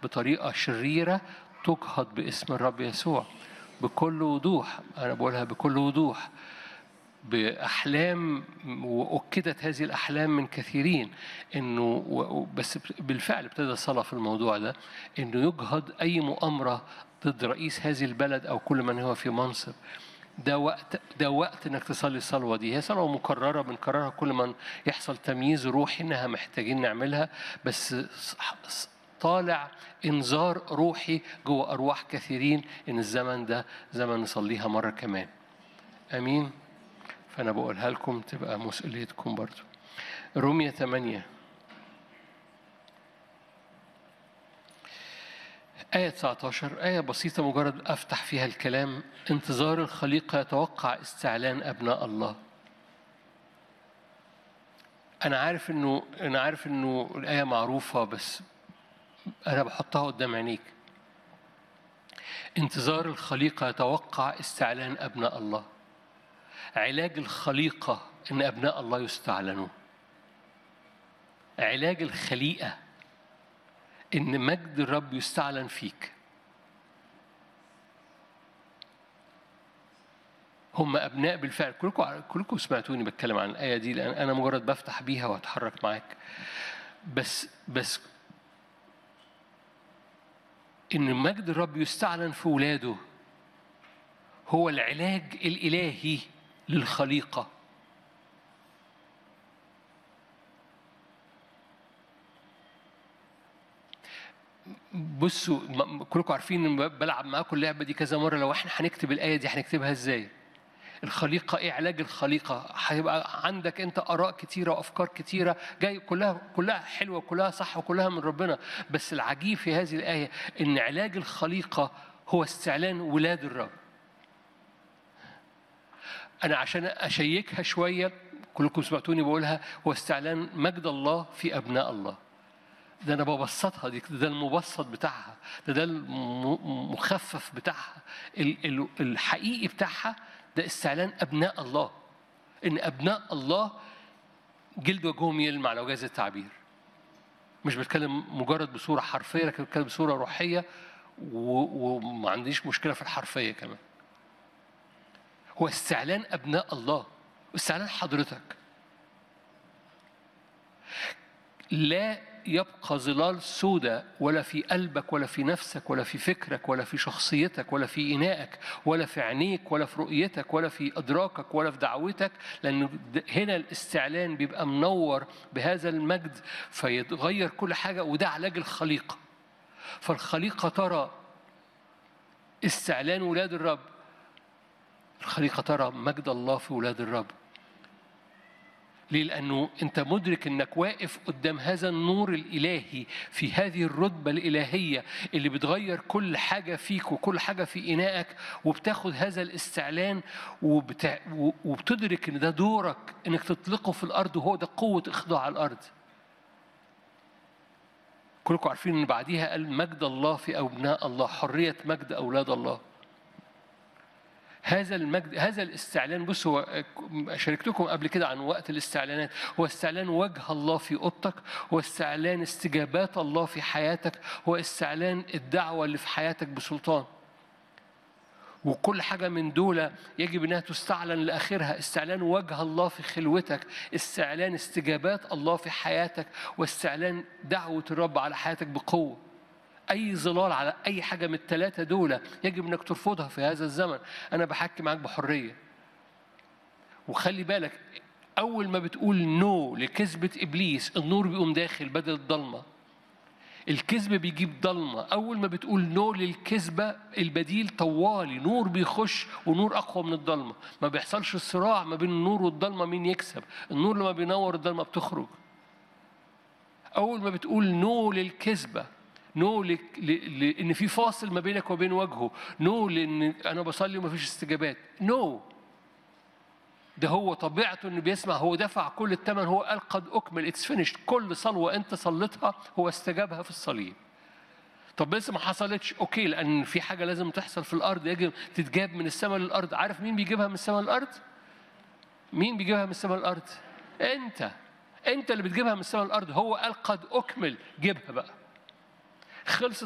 بطريقة شريرة تجهض باسم الرب يسوع بكل وضوح أنا بقولها بكل وضوح بأحلام وأكدت هذه الأحلام من كثيرين إنه و- بس بالفعل ابتدى الصلاة في الموضوع ده إنه يجهض أي مؤامرة ضد رئيس هذه البلد أو كل من هو في منصب ده وقت ده وقت انك تصلي الصلوه دي هي صلوه مكرره بنكررها كل ما يحصل تمييز روحي انها محتاجين نعملها بس ص- طالع انذار روحي جوه ارواح كثيرين ان الزمن ده زمن نصليها مره كمان امين فانا بقولها لكم تبقى مسؤوليتكم برضو رومية 8 آية 19 آية بسيطة مجرد أفتح فيها الكلام انتظار الخليقة يتوقع استعلان أبناء الله أنا عارف إنه أنا عارف إنه الآية معروفة بس أنا بحطها قدام عينيك انتظار الخليقة يتوقع استعلان أبناء الله علاج الخليقة إن أبناء الله يستعلنوا علاج الخليقة إن مجد الرب يستعلن فيك هم أبناء بالفعل كلكم كلكم سمعتوني بتكلم عن الآية دي لأن أنا مجرد بفتح بيها وأتحرك معاك بس بس إن مجد الرب يستعلن في ولاده هو العلاج الإلهي للخليقة بصوا م- كلكم عارفين ان بلعب معاكم اللعبه دي كذا مره لو احنا هنكتب الايه دي هنكتبها ازاي؟ الخليقه ايه علاج الخليقه؟ هيبقى عندك انت اراء كتيره وافكار كتيره جاي كلها كلها حلوه كلها صح وكلها من ربنا بس العجيب في هذه الايه ان علاج الخليقه هو استعلان ولاد الرب. انا عشان اشيكها شويه كلكم سمعتوني بقولها هو استعلان مجد الله في ابناء الله. ده انا ببسطها دي ده المبسط بتاعها ده ده المخفف بتاعها ال- ال- الحقيقي بتاعها ده استعلان ابناء الله ان ابناء الله جلد وجههم يلمع لو جاز التعبير مش بتكلم مجرد بصوره حرفيه لكن بتكلم بصوره روحيه و- وما عنديش مشكله في الحرفيه كمان هو استعلان ابناء الله استعلان حضرتك لا يبقى ظلال سوداء ولا في قلبك ولا في نفسك ولا في فكرك ولا في شخصيتك ولا في إنائك ولا في عينيك ولا في رؤيتك ولا في إدراكك ولا في دعوتك لأن هنا الاستعلان بيبقى منور بهذا المجد فيتغير كل حاجة وده علاج الخليقة فالخليقة ترى استعلان ولاد الرب الخليقة ترى مجد الله في ولاد الرب ليه؟ لأنه أنت مدرك أنك واقف قدام هذا النور الإلهي في هذه الرتبة الإلهية اللي بتغير كل حاجة فيك وكل حاجة في إنائك وبتاخد هذا الاستعلان وبتع... وبتدرك أن ده دورك أنك تطلقه في الأرض وهو ده قوة إخضاع الأرض. كلكم عارفين أن بعديها قال مجد الله في أبناء الله حرية مجد أولاد الله. هذا المجد هذا الاستعلان بصوا هو شاركتكم قبل كده عن وقت الاستعلانات هو استعلان وجه الله في اوضتك هو استعلان استجابات الله في حياتك هو استعلان الدعوه اللي في حياتك بسلطان وكل حاجة من دول يجب أنها تستعلن لآخرها استعلان وجه الله في خلوتك استعلان استجابات الله في حياتك واستعلان دعوة الرب على حياتك بقوة اي ظلال على اي حاجه من الثلاثه دول يجب انك ترفضها في هذا الزمن انا بحكي معاك بحريه وخلي بالك اول ما بتقول نو لكذبه ابليس النور بيقوم داخل بدل الضلمه الكذب بيجيب ضلمه اول ما بتقول نو للكذبه البديل طوالي نور بيخش ونور اقوى من الضلمه ما بيحصلش صراع ما بين النور والضلمه مين يكسب النور لما بينور الضلمه بتخرج اول ما بتقول نو للكذبه نو لك ل... لان في فاصل ما بينك وبين وجهه نو لان انا بصلي ومفيش استجابات نو ده هو طبيعته انه بيسمع هو دفع كل الثمن هو قال قد اكمل اتس فينيشد كل صلوه انت صليتها هو استجابها في الصليب طب لسه ما حصلتش اوكي لان في حاجه لازم تحصل في الارض يجب تتجاب من السماء للارض عارف مين بيجيبها من السماء للارض مين بيجيبها من السماء للارض انت انت اللي بتجيبها من السماء للارض هو قال قد اكمل جيبها بقى خلصت